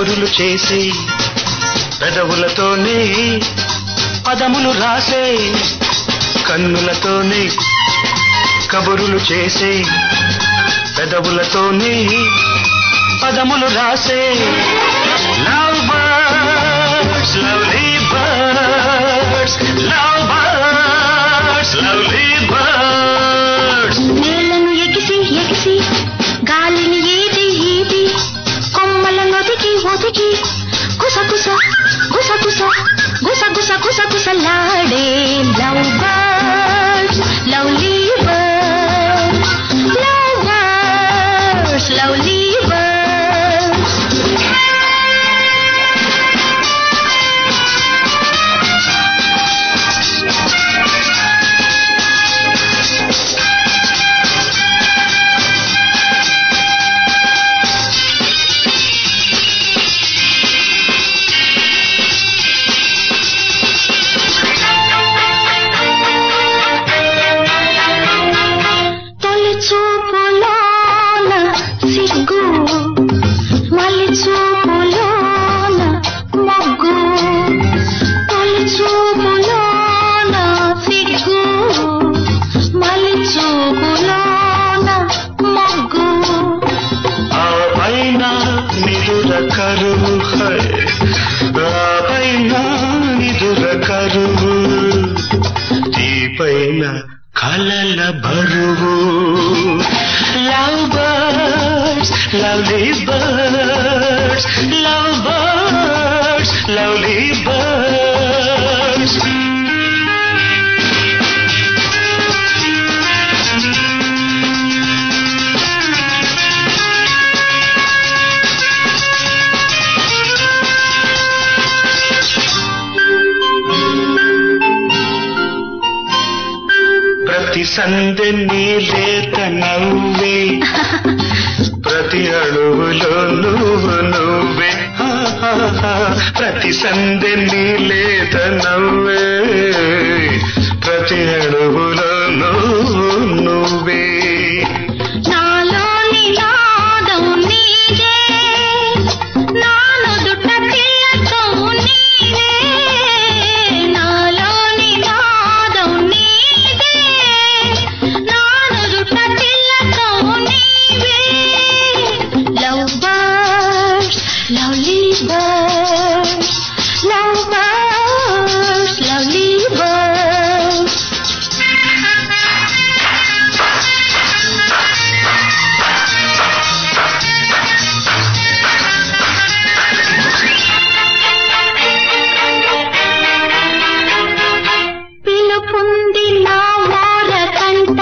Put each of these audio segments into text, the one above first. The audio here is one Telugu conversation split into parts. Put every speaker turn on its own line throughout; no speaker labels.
కబురులు చేసి పెదవులతోనే పదములు రాసే కన్నులతోనే కబురులు చేసే పెదవులతోనే పదములు రాసే love birds lovely birds love birds lovely birds
నేలను ఎగిసి ఎగిసి గాలిని ఏది ఏది కొమ్మలను ఒదిగి ఒదిగి కుస కుస గుస గుస గుస గుస గుస గుసలాడే love birds lovely birds love birds lovely birds తొలి చూపులోన సిగ్గు మలి చూపులోన మొగ్గు తొలి చూపులోన సిగ్గు మలి చూపులోన మొగ్గు
ఆ పైన నిదుర కరువు హై. ఆ పైన నిదుర కరువు ఈ పైన కలల బరువు love birds lovely birds love birds lovely birds ప్రతి సందె నీలేత నవ్వే ప్రతి అడుగులో నువ్వు నువ్వే హా, హా, హా. ప్రతి సందె నీలేత నవ్వే ప్రతి అడుగులో నువ్వు నువ్వే
నాలోని నాదం నీదే నానుదుట తిలకం నీవే నాలోని నాదం నీదే నానుదుట తిలకం నీవే love birds lovely birds love birds lovely birds పిలుపుంది నా మోర కంట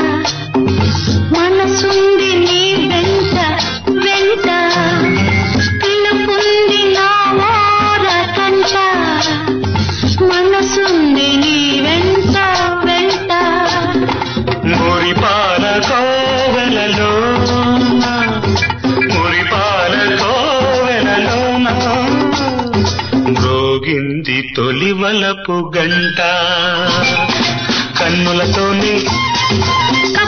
మనసుంది నీ వెంట వెంట పిలుపుంది నా మోర కంట మనసుంది నీ వెంట వెంట
మురిపాల కోవెలలో మురిపాల కోవెలలోన మ్రోగింది తొలి వలపు గంట కన్నులతోనే